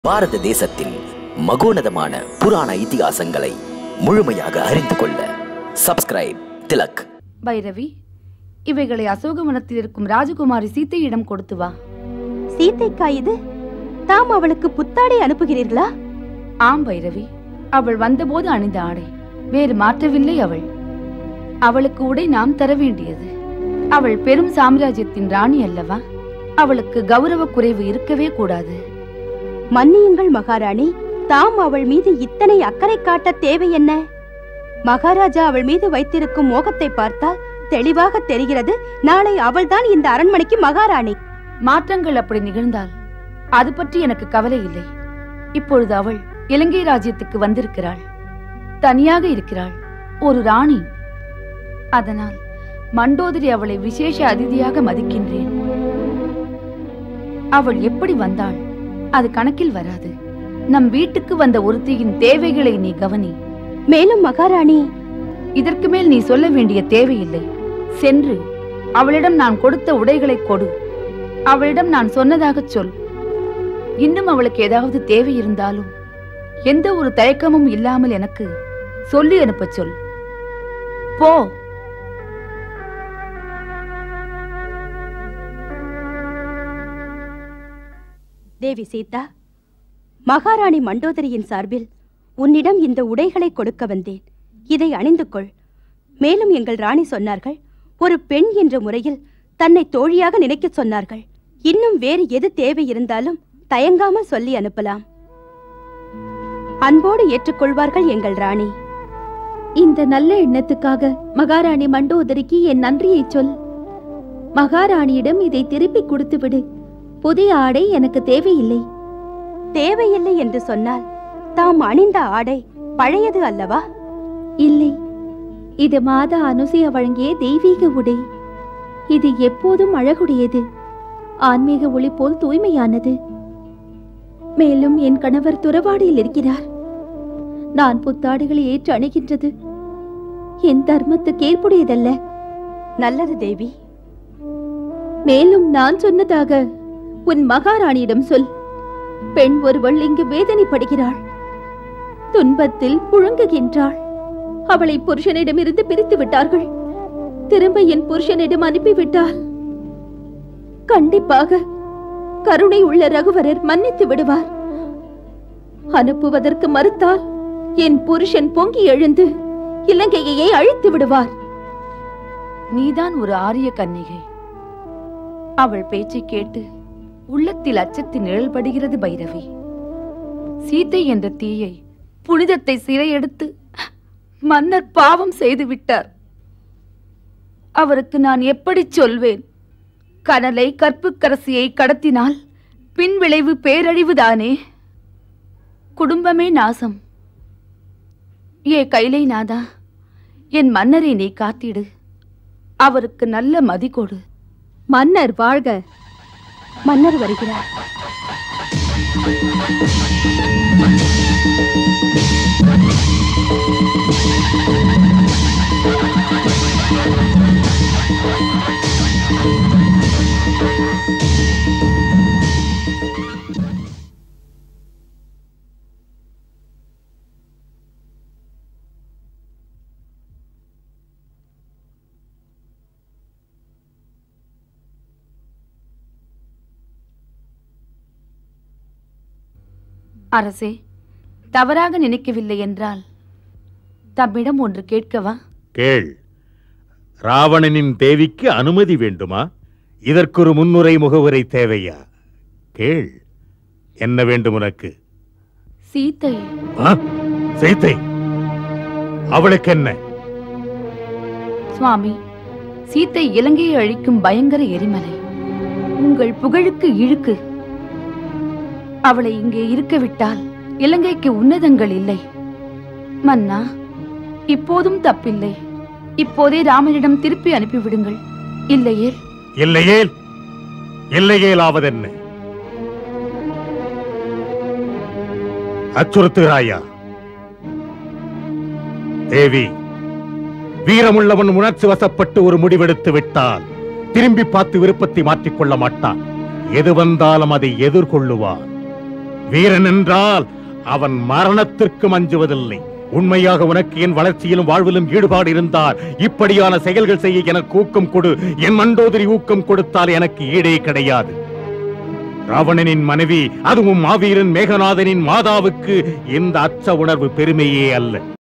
பாரத தேசத்தில் மகோனதமான புராண இதிகாசங்களை முழுமையாக அறிந்து கொள்ள சப்ஸ்கிரைப் திலக் பைரவி இவைகளை அசோகவனத்தில் இருக்கும் ராஜகுமாரி சீத்தையிடம் கொடுத்து வா சீதைக்கா இது தாம் அவளுக்கு புத்தாடை அனுப்புகிறீர்களா ஆம் பைரவி அவள் வந்தபோது அணிந்த ஆடை வேறு மாற்றவில்லை அவள் அவளுக்கு உடை நாம் தர வேண்டியது அவள் பெரும் சாம்ராஜ்யத்தின் ராணி அல்லவா அவளுக்கு கௌரவ குறைவு இருக்கவே கூடாது மன்னியுங்கள் மகாராணி தாம் அவள் மீது இத்தனை அக்கறை காட்ட தேவை என்ன மகாராஜா அவள் மீது வைத்திருக்கும் மோகத்தை பார்த்தால் தெளிவாக தெரிகிறது நாளை அவள்தான் இந்த அரண்மனைக்கு மகாராணி மாற்றங்கள் அப்படி நிகழ்ந்தால் அது பற்றி எனக்கு கவலை இல்லை இப்பொழுது அவள் இலங்கை ராஜ்யத்துக்கு வந்திருக்கிறாள் தனியாக இருக்கிறாள் ஒரு ராணி அதனால் மண்டோதரி அவளை விசேஷ அதிதியாக மதிக்கின்றேன் அவள் எப்படி வந்தாள் அது கணக்கில் வராது நம் வீட்டுக்கு வந்த ஒருத்தியின் தேவைகளை நீ கவனி மேலும் மகாராணி இதற்கு மேல் நீ சொல்ல வேண்டிய தேவையில்லை சென்று அவளிடம் நான் கொடுத்த உடைகளை கொடு அவளிடம் நான் சொன்னதாகச் சொல் இன்னும் அவளுக்கு ஏதாவது தேவை இருந்தாலும் எந்த ஒரு தயக்கமும் இல்லாமல் எனக்கு சொல்லி அனுப்பச் சொல் போ தேவி சீதா மகாராணி மண்டோதரியின் சார்பில் உன்னிடம் இந்த உடைகளை கொடுக்க வந்தேன் இதை அணிந்து கொள் மேலும் எங்கள் ராணி சொன்னார்கள் ஒரு பெண் என்ற முறையில் தன்னை தோழியாக நினைக்கச் சொன்னார்கள் இன்னும் வேறு எது தேவை இருந்தாலும் தயங்காமல் சொல்லி அனுப்பலாம் அன்போடு ஏற்றுக்கொள்வார்கள் எங்கள் ராணி இந்த நல்ல எண்ணத்துக்காக மகாராணி மண்டோதரிக்கு என் நன்றியை சொல் மகாராணியிடம் இதை திருப்பி கொடுத்து விடு புதிய ஆடை எனக்கு தேவையில்லை தேவையில்லை என்று சொன்னால் தாம் அணிந்த ஆடை பழையது அல்லவா இல்லை இது மாதா அனுசைய வழங்கிய தெய்வீக உடை இது எப்போதும் அழகுடையது ஆன்மீக ஒளி போல் தூய்மையானது மேலும் என் கணவர் துறவாடியில் இருக்கிறார் நான் புத்தாடைகளை ஏற்று அணுகின்றது என் தர்மத்துக்கு ஏற்புடையதல்ல நல்லது தேவி மேலும் நான் சொன்னதாக உன் மகாராணியிடம் சொல் பெண் ஒருவள் இங்கு வேதனைப்படுகிறாள் துன்பத்தில் புழுங்குகின்றாள் அவளை புருஷனிடமிருந்து பிரித்து விட்டார்கள் திரும்ப என் புருஷனிடம் அனுப்பிவிட்டால் கண்டிப்பாக கருணை உள்ள ரகுவரர் மன்னித்து விடுவார் அனுப்புவதற்கு மறுத்தால் என் புருஷன் பொங்கி எழுந்து இலங்கையையே அழித்து விடுவார் நீதான் ஒரு ஆரிய கன்னிகை அவள் பேச்சை கேட்டு உள்ளத்தில் அச்சத்தின் நிழல் படுகிறது பைரவி சீத்தை என்ற தீயை புனிதத்தை சிறையெடுத்து மன்னர் பாவம் செய்து விட்டார் அவருக்கு நான் எப்படி சொல்வேன் கனலை கற்புக்கரசியை கடத்தினால் பின் விளைவு பேரழிவுதானே குடும்பமே நாசம் ஏ கைலை நாதா என் மன்னரை நீ காத்திடு அவருக்கு நல்ல மதி கொடு மன்னர் வாழ்க மன்னர் வருகிறார் அரசே தவறாக நினைக்கவில்லை என்றால் தம்மிடம் ஒன்று கேட்கவா கேள் ராவணனின் தேவிக்கு அனுமதி வேண்டுமா இதற்கொரு முன்னுரை முகவுரை தேவையா கேள் என்ன வேண்டும் உனக்கு சீத்தை ஆ? சீத்தை அவளுக்கு என்ன சுவாமி சீத்தை இலங்கையை அழிக்கும் பயங்கர எரிமலை உங்கள் புகழுக்கு இழுக்கு அவளை இங்கே இருக்க விட்டால் இலங்கைக்கு உன்னதங்கள் இல்லை மன்னா இப்போதும் தப்பில்லை இப்போதே ராமனிடம் திருப்பி அனுப்பிவிடுங்கள் இல்லையே இல்லையேல் இல்லையேலாவதென்ன அச்சுறுத்துகிறாயா தேவி வீரமுள்ளவன் உணர்ச்சி வசப்பட்டு ஒரு முடிவெடுத்து விட்டால் திரும்பி பார்த்து விருப்பத்தை மாற்றிக்கொள்ள மாட்டான் எது வந்தாலும் அதை எதிர்கொள்ளுவான் வீரன் என்றால் அவன் மரணத்திற்கு மஞ்சுவதில்லை உண்மையாக உனக்கு என் வளர்ச்சியிலும் வாழ்விலும் ஈடுபாடு இருந்தால் இப்படியான செயல்கள் செய்ய எனக்கு ஊக்கம் கொடு என் மண்டோதரி ஊக்கம் கொடுத்தால் எனக்கு ஈடே கிடையாது ராவணனின் மனைவி அதுவும் மாவீரன் மேகநாதனின் மாதாவுக்கு இந்த அச்ச உணர்வு பெருமையே அல்ல